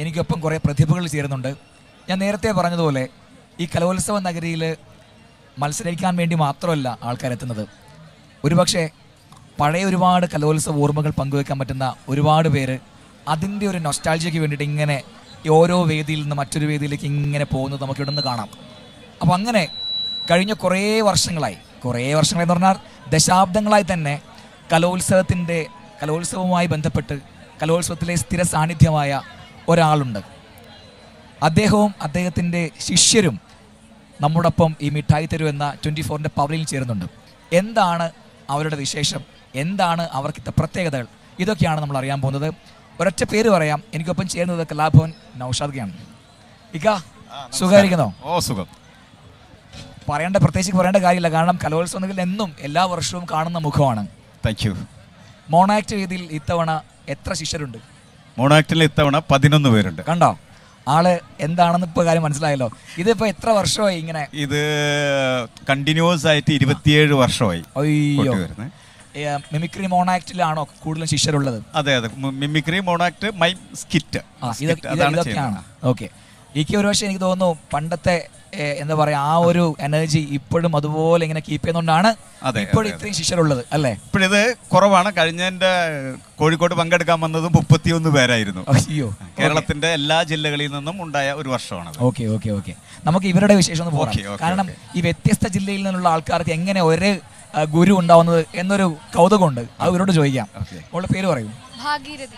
എനിക്കൊപ്പം കുറേ പ്രതിഭകൾ ചേരുന്നുണ്ട് ഞാൻ നേരത്തെ പറഞ്ഞതുപോലെ ഈ കലോത്സവ നഗരിയിൽ മത്സരിക്കാൻ വേണ്ടി മാത്രമല്ല ആൾക്കാരെത്തുന്നത് ഒരുപക്ഷെ പഴയ ഒരുപാട് കലോത്സവ ഓർമ്മകൾ പങ്കുവെക്കാൻ പറ്റുന്ന ഒരുപാട് പേര് അതിൻ്റെ ഒരു നൊസ്റ്റാൾജിയയ്ക്ക് വേണ്ടിയിട്ട് ഇങ്ങനെ ഈ ഓരോ വേദിയിൽ നിന്ന് മറ്റൊരു വേദിയിലേക്ക് ഇങ്ങനെ പോകുന്നത് നമുക്ക് ഇവിടെ നിന്ന് കാണാം അപ്പോൾ അങ്ങനെ കഴിഞ്ഞ കുറേ വർഷങ്ങളായി കുറേ വർഷങ്ങളായി എന്ന് പറഞ്ഞാൽ ദശാബ്ദങ്ങളായി തന്നെ കലോത്സവത്തിൻ്റെ കലോത്സവവുമായി ബന്ധപ്പെട്ട് കലോത്സവത്തിലെ സ്ഥിര സാന്നിധ്യമായ ഒരാളുണ്ട് അദ്ദേഹവും അദ്ദേഹത്തിൻ്റെ ശിഷ്യരും നമ്മോടൊപ്പം ഈ മിഠായി തെരു എന്ന ട്വൻറ്റി ഫോറിൻ്റെ പവറിൽ ചേരുന്നുണ്ട് എന്താണ് അവരുടെ വിശേഷം എന്താണ് അവർക്ക് ഇത്ര പ്രത്യേകതകൾ ഇതൊക്കെയാണ് നമ്മൾ അറിയാൻ പോകുന്നത് ഒരൊറ്റ പേര് പറയാം എനിക്കൊപ്പം ചേരുന്നത് കലാഭവൻ നൌഷാദ്ഗയാണ് ഇക്ക സുഖമായിരിക്കുന്നോ ഓ സുഖം പറയേണ്ട പ്രത്യേകിച്ച് പറയേണ്ട കാര്യമില്ല കാരണം കലോത്സവങ്ങളിൽ എന്നും എല്ലാ വർഷവും കാണുന്ന മുഖമാണ് താങ്ക് യു മോണാക്ട് വേദിയിൽ ഇത്തവണ എത്ര ശിഷ്യരുണ്ട് മോണാക്ടിൽ ഇത്തവണ പതിനൊന്ന് പേരുണ്ട് കണ്ടോ ആള് എന്താണെന്ന് ഇപ്പൊ കാര്യം മനസ്സിലായല്ലോ ഇതിപ്പോ എത്ര വർഷമായി ഇങ്ങനെ ഇത് കണ്ടിന്യൂസ് ആയിട്ട് ഇരുപത്തിയേഴ് വർഷമായി അയ്യോ കൊണ്ടുവരുന്നത് ഏ, മിമിക്രി മോണാക്ടിലാണോ കൂടുതലും ശിഷ്യരുള്ളത് അതെ അതെ മി- മിമിക്രി മോണാക്ട് മൈം സ്കിറ്റ് ആ ഇത് സ്കിറ്റ് ഇത് അതാണ് ഇതൊക്കെയാണ് ചെയ്യുന്നത് ഓക്കെ എനിക്ക് ഒരു പക്ഷേ എനിക്ക് തോന്നുന്നു പണ്ടത്തെ ഏ, എന്താ പറയാ ആ ഒരു എനർജി ഇപ്പോഴും അതുപോലെ ഇങ്ങനെ കീപ്പ് ചെയ്യുന്നതുകൊണ്ടാണ് അതെ, ഇപ്പോഴും അതെ, ഇത്രയും ശിഷ്യരുള്ളത് അല്ലേ ഇപ്പോഴിത് കുറവാണ് കഴിഞ്ഞതിന്റെ കോഴിക്കോട് പങ്കെടുക്കാൻ വന്നത് മുപ്പത്തിയൊന്ന് പേരായിരുന്നു അയ്യോ കേരളത്തിന്റെ എല്ലാ ജില്ലകളിൽ നിന്നും ഉണ്ടായ ഒരു വർഷമാണത് ഓക്കെ ഓക്കെ ഓക്കെ നമുക്ക് ഇവരുടെ വിശേഷം ഒന്ന് ഓക്കേ, പോകാം ഓക്കേ, കാരണം ഓക്കേ. ഈ വ്യത്യസ്ത ജില്ലയിൽ നിന്നുള്ള ആൾക്കാർക്ക് എങ്ങനെ ഒരേ ആ, ഗുരു ഉണ്ടാവുന്നത് എന്നൊരു കൗതുകമുണ്ട് അത് ഇവരോട് ചോദിക്കാം ഓക്കേ. അവളുടെ പേര് പറയൂ ഭാഗീരഥി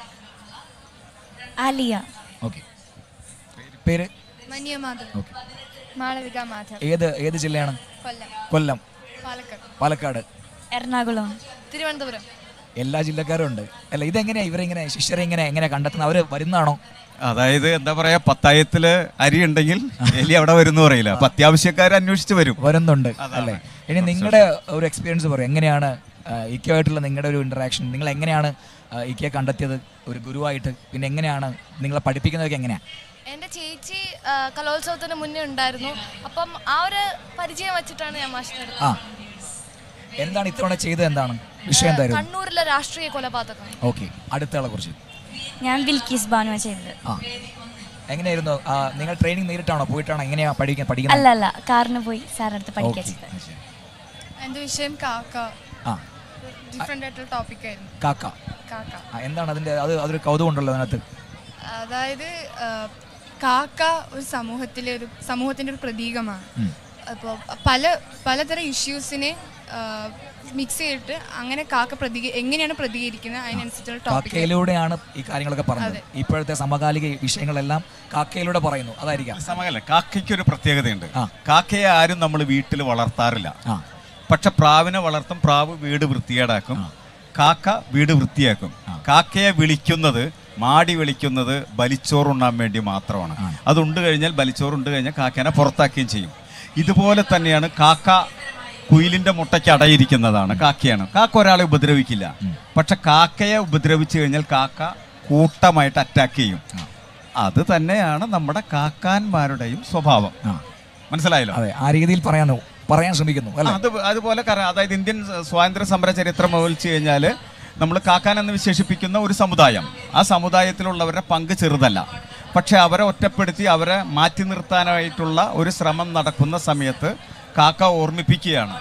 ആലിയ ഓക്കെ പേര് മനിയ മാധവ് ഓക്കെ മാളവിക മാധവ് ഏത് ഏത് ജില്ലയാണ് കൊല്ലം കൊല്ലം പാലക്കാട് പാലക്കാട് എറണാകുളം തിരുവനന്തപുരം എല്ലാ ജില്ലക്കാരും ഉണ്ട് അല്ല ഇതെങ്ങനെയാ ഇവരെങ്ങനെ ശിഷ്യരെ ഇങ്ങനെ എങ്ങനെ കണ്ടെത്തുന്നത് അവര് വരുന്നതാണോ അതായത് എന്താ പറയാ പത്തായത്തില് അരി ഉണ്ടെങ്കിൽ എലി അവിടെ വരുന്നു പറയില്ല അപ്പൊ അത്യാവശ്യക്കാർ അന്വേഷിച്ച് വരും വരുന്നുണ്ട് അതാണ്. അല്ലേ ഇനി നിങ്ങളുടെ ഒരു എക്സ്പീരിയൻസ് പറയും എങ്ങനെയാണ് ഇക്കയായിട്ടുള്ള നിങ്ങളുടെ ഒരു ഇന്ററാക്ഷൻ നിങ്ങൾ എങ്ങനെയാണ് ഇക്കയെ കണ്ടെത്തിയത് ഒരു ഗുരുവായിട്ട് പിന്നെ എങ്ങനെയാണ് നിങ്ങളെ പഠിപ്പിക്കുന്നതൊക്കെ എങ്ങനെയാ എൻ്റെ ചേച്ചി ആ, കലോത്സവത്തിന് മുന്നേ ഉണ്ടായിരുന്നു അപ്പം ആ ഒരു പരിചയം വെച്ചിട്ടാണ് ഞാൻ മാഷിനെടുത്തത് ആ എന്താണ് ഇത്തവണ ചെയ്തത് എന്താണ് വിഷയം എന്തായിരുന്നു കണ്ണൂരിലെ രാഷ്ട്രീയ കൊലപാതകം ഓക്കെ അടുത്തയാളെ കുറിച്ച് ഞാൻ ബിൽക്കീസ് ബാനുവ ചെയ്തത് ആ എങ്ങനെയായിരുന്നു ആ, നിങ്ങൾ ട്രെയിനിങ് നേരിട്ടാണോ പോയിട്ടാണോ എങ്ങനെയാ പഠിക്കാൻ പഠിക്കുന്നത് അല്ല അല്ല കാറിന് പോയി സാറിനടുത്ത് പഠിക്കാൻ ഓക്കേ, ചെയ്തത് ശരി. എൻ്റെ വിഷയം കാക്ക ആ ഡിഫറെൻ്റ് ആയിട്ടുള്ള ടോപ്പിക്കായിരുന്നു കാക്ക കാക്ക ആ, എന്താണ് അതിന്റെ അത് അതൊരു കൗതുകം ഉണ്ടല്ലോ അതിനകത്ത് അതായത് ആ, കാക്ക ഒരു സമൂഹത്തിലെ ഒരു സമൂഹത്തിൻ്റെ ഒരു പ്രതീകമാണ് ഉം. അപ്പോൾ പല പലതരം ഇഷ്യൂസിനെ മിക്സ് ചെയ്തിട്ട് അങ്ങനെ കാക്ക പ്രതിക എങ്ങനെയാണ് പ്രതികരിക്കുന്നത് അതിനനുസരിച്ചുള്ള ടോപ്പിക് കാക്കയിലൂടെയാണ് ഈ കാര്യങ്ങളൊക്കെ പറഞ്ഞത് ഇപ്പോഴത്തെ സമകാലിക വിഷയങ്ങളെല്ലാം കാക്കയിലൂടെ പറയുന്നു അതായിരിക്കാം സമയമല്ല കാക്കയ്ക്ക് ഒരു പ്രത്യേകതയുണ്ട് ആ. കാക്കയെ ആരും നമ്മൾ വീട്ടിൽ വളർത്താറില്ല ആ പക്ഷെ പ്രാവിനെ വളർത്തും പ്രാവ് വീട് വൃത്തികേടാക്കും കാക്ക വീട് വൃത്തിയാക്കും കാക്കയെ വിളിക്കുന്നത് മാടി വിളിക്കുന്നത് ബലിച്ചോറുണ്ണാൻ വേണ്ടി മാത്രമാണ് അതുണ്ട് കഴിഞ്ഞാൽ ബലിച്ചോറുണ്ട് കഴിഞ്ഞാൽ കാക്കേനെ പുറത്താക്കുകയും ചെയ്യും ഇതുപോലെ തന്നെയാണ് കാക്ക കുയിലിന്റെ മുട്ടയ്ക്ക് അടയിരിക്കുന്നതാണ് കാക്കയാണ് കാക്ക ഒരാളെ ഉപദ്രവിക്കില്ല പക്ഷെ കാക്കയെ ഉപദ്രവിച്ചു കഴിഞ്ഞാൽ കാക്ക കൂട്ടമായിട്ട് അറ്റാക്ക് ചെയ്യും അത് തന്നെയാണ് നമ്മുടെ കാക്കാന്മാരുടെയും സ്വഭാവം ആ മനസ്സിലായല്ലോ അതെ ആ രീതിയിൽ പറയാനോ പറയാൻ ശ്രമിക്കുന്നു അല്ലേ അത് അതുപോലെ കര- അതായത് ഇന്ത്യൻ സ്വാതന്ത്ര്യ സമര ചരിത്രം മുതൽച്ച് കഴിഞ്ഞാൽ നമ്മൾ കാക്കാൻ എന്ന് വിശേഷിപ്പിക്കുന്ന ഒരു സമുദായം ആ സമുദായത്തിലുള്ളവരുടെ പങ്ക് ചെറുതല്ല പക്ഷെ അവരെ ഒറ്റപ്പെടുത്തി അവരെ മാറ്റി നിർത്താനായിട്ടുള്ള ഒരു ശ്രമം നടക്കുന്ന സമയത്ത് കാക്ക ഓർമ്മിപ്പിക്കുകയാണ്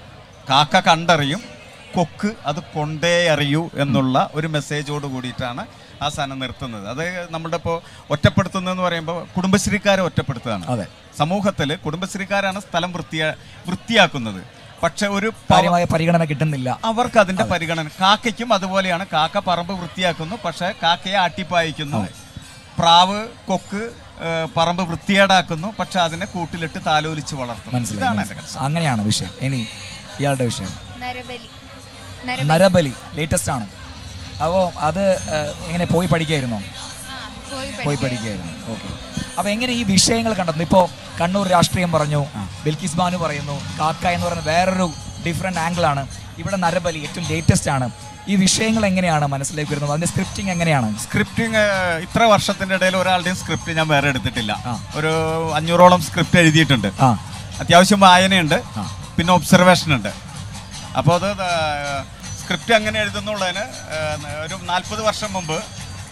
കാക്ക കണ്ടറിയും കൊക്ക് അത് കൊണ്ടേ അറിയൂ എന്നുള്ള ഒരു മെസ്സേജോട് കൂടിയിട്ടാണ് ആ സാധനം നിർത്തുന്നത് അത് നമ്മുടെ ഇപ്പോൾ ഒറ്റപ്പെടുത്തുന്നതെന്ന് പറയുമ്പോൾ കുടുംബശ്രീക്കാരെ ഒറ്റപ്പെടുത്തുകയാണ് അതെ സമൂഹത്തിൽ കുടുംബശ്രീക്കാരാണ് സ്ഥലം വൃത്തിയാ വൃത്തിയാക്കുന്നത് പക്ഷെ ഒരു പവ- കാര്യമായ പരിഗണന കിട്ടുന്നില്ല അവർക്ക് അതിന്റെ പരിഗണന കാക്കയ്ക്കും അതുപോലെയാണ് കാക്ക പറമ്പ് വൃത്തിയാക്കുന്നു പക്ഷെ കാക്കയെ ആട്ടിപ്പായിക്കുന്നു പ്രാവ് കൊക്ക് ഏഹ്, പറമ്പ് വൃത്തികേടാക്കുന്നു പക്ഷെ അതിനെ കൂട്ടിലിട്ട് താലോലിച്ച് വളർത്തുന്നു മനസ്സിലായി ഇതാണ് മനസ്സിലായി. എൻ്റെ അങ്ങനെയാണ് വിഷയം ഇനി ഇയാളുടെ വിഷയം നരബലി നരബലി ലേറ്റസ്റ്റ് ആണ് അപ്പോൾ അത് ഏഹ്, എങ്ങനെ പോയി പഠിക്കായിരുന്നോ പോയി പോയി പഠിക്കായിരുന്നു ഓക്കെ അപ്പോൾ എങ്ങനെ ഈ വിഷയങ്ങൾ കണ്ടെത്തുന്നു ഇപ്പോൾ കണ്ണൂർ രാഷ്ട്രീയം പറഞ്ഞു ബിൽക്കിസ് ബാനു പറയുന്നു കാക്ക എന്ന് പറയുന്ന വേറൊരു ഡിഫറെൻറ്റ് ആംഗിളാണ് ഇവിടെ നരബലി ഏറ്റവും ലേറ്റസ്റ്റ് ആണ് ഈ വിഷയങ്ങൾ എങ്ങനെയാണ് മനസ്സിലേക്ക് വരുന്നത് അതിന്റെ സ്ക്രിപ്റ്റിംഗ് എങ്ങനെയാണ് സ്ക്രിപ്റ്റിംഗ് ഇത്ര വർഷത്തിന്റെ ഇടയിൽ ഒരാളുടെയും സ്ക്രിപ്റ്റ് ഞാൻ വേറെ എടുത്തിട്ടില്ല ആ. ഒരു അഞ്ഞൂറോളം സ്ക്രിപ്റ്റ് എഴുതിയിട്ടുണ്ട് ആ അത്യാവശ്യം വായനയുണ്ട് ആ. പിന്നെ ഒബ്സർവേഷൻ ഉണ്ട് അപ്പോൾ അത് സ്ക്രിപ്റ്റ് അങ്ങനെ എഴുതുന്നുള്ളതിന് ഏഹ്, ഒരു നാൽപ്പത് വർഷം മുമ്പ്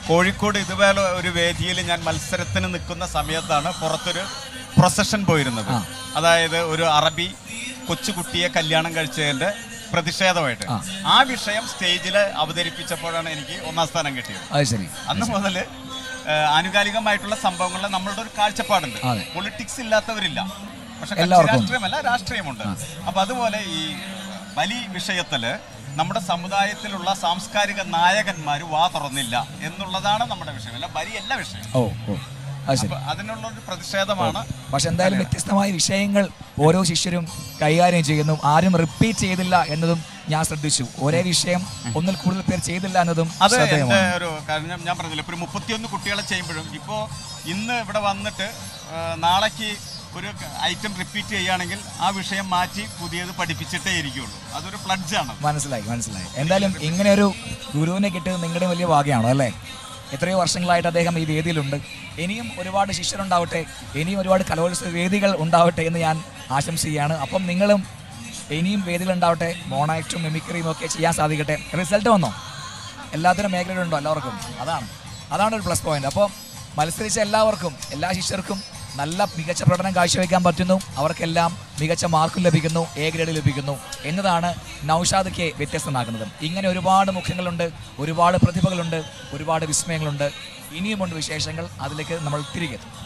കോഴിക്കോട് ഇതുപോലെ ഒരു വേദിയിൽ ഞാൻ മത്സരത്തിന് നിൽക്കുന്ന സമയത്താണ് പുറത്തൊരു പ്രൊസഷൻ പോയിരുന്നത് ആ. അതായത് ഒരു അറബി കൊച്ചുകുട്ടിയെ കല്യാണം കഴിച്ചതിന്റെ പ്രതിഷേധമായിട്ട് ആ. ആ വിഷയം സ്റ്റേജിൽ അവതരിപ്പിച്ചപ്പോഴാണ് എനിക്ക് ഒന്നാം സ്ഥാനം കിട്ടിയത് അത് ശരി അന്ന് മുതൽ ആനുകാലികമായിട്ടുള്ള സംഭവങ്ങളിൽ നമ്മളുടെ ഒരു കാഴ്ചപ്പാടുണ്ട് അതെ. പൊളിറ്റിക്സ് ഇല്ലാത്തവരില്ല പക്ഷെ കക്ഷി എല്ലാവർക്കും ഉണ്ട്. രാഷ്ട്രീയമല്ല രാഷ്ട്രീയമുണ്ട് അപ്പൊ അതുപോലെ ഈ ബലി വിഷയത്തില് നമ്മുടെ സമുദായത്തിലുള്ള സാംസ്കാരിക നായകന്മാർ വാ തുറന്നില്ല എന്നുള്ളതാണ് നമ്മുടെ വിഷയം അല്ല ബലിയല്ല വിഷയം ഓ ഓ അത് ശരി അപ്പൊ അതിനുള്ള ഒരു പ്രതിഷേധമാണ് പക്ഷെ എന്തായാലും വ്യത്യസ്തമായ വിഷയങ്ങൾ ഓരോ ശിഷ്യരും കൈകാര്യം ചെയ്യുന്നു ആരും റിപ്പീറ്റ് ചെയ്തില്ല എന്നതും ഞാൻ ശ്രദ്ധിച്ചു ഒരേ വിഷയം ഒന്നിൽ കൂടുതൽ പേർ ചെയ്തില്ല എന്നതും അത് എൻ്റെ ശ്രദ്ധേയമാണ് ഒരു കാര്യം ഞാൻ- ഞാൻ പറഞ്ഞില്ല ഇപ്പൊ ഒരു മുപ്പത്തിയൊന്ന് കുട്ടികളെ ചെയ്യുമ്പോഴും ഇപ്പോൾ ഇന്ന് ഇവിടെ വന്നിട്ട് ആ, നാളേക്ക് ഒരു ഐറ്റം റിപ്പീറ്റ് ചെയ്യുകയാണെങ്കിൽ ആ വിഷയം മാറ്റി പുതിയത് പഠിപ്പിച്ചിട്ടേ ഇരിക്കുള്ളൂ അതൊരു പ്ലഡ്ജാണ് മനസ്സിലായി മനസ്സിലായി എന്തായാലും ഇങ്ങനെ ഒരു ഗുരുവിനെ കിട്ടിയത് നിങ്ങളുടെ വലിയ ഭാഗ്യമാണോ അല്ലേ എത്രയോ വർഷങ്ങളായിട്ട് അദ്ദേഹം ഈ വേദിയിലുണ്ട് ഇനിയും ഒരുപാട് ശിഷ്യരുണ്ടാവട്ടെ ഇനിയും ഒരുപാട് കലോത്സവ വേദികൾ ഉണ്ടാവട്ടെ എന്ന് ഞാൻ ആശംസിക്കുകയാണ് അപ്പം നിങ്ങളും ഇനിയും വേദികൾ ഉണ്ടാവട്ടെ മോണാക്റ്റും മിമിക്രിയും ഒക്കെ ചെയ്യാൻ സാധിക്കട്ടെ റിസൾട്ട് വന്നോ എല്ലാത്തിനും മേഖലയിലുണ്ടോ എല്ലാവർക്കും അതാണ് അതാണ് ഒരു പ്ലസ് പോയിന്റ് അപ്പോൾ മത്സരിച്ച എല്ലാവർക്കും എല്ലാ ശിഷ്യർക്കും നല്ല മികച്ച പ്രകടനം കാഴ്ചവെക്കാൻ പറ്റുന്നു അവർക്കെല്ലാം മികച്ച മാർക്ക് ലഭിക്കുന്നു എ ഗ്രേഡ് ലഭിക്കുന്നു എന്നതാണ് നൌഷാദ് കെ വ്യത്യസ്തമാക്കുന്നത് ഇങ്ങനെ ഒരുപാട് മുഖങ്ങളുണ്ട് ഒരുപാട് പ്രതിഭകളുണ്ട് ഒരുപാട് വിസ്മയങ്ങളുണ്ട് ഇനിയുമുണ്ട് വിശേഷങ്ങൾ അതിലേക്ക് നമ്മൾ തിരികെ എത്തും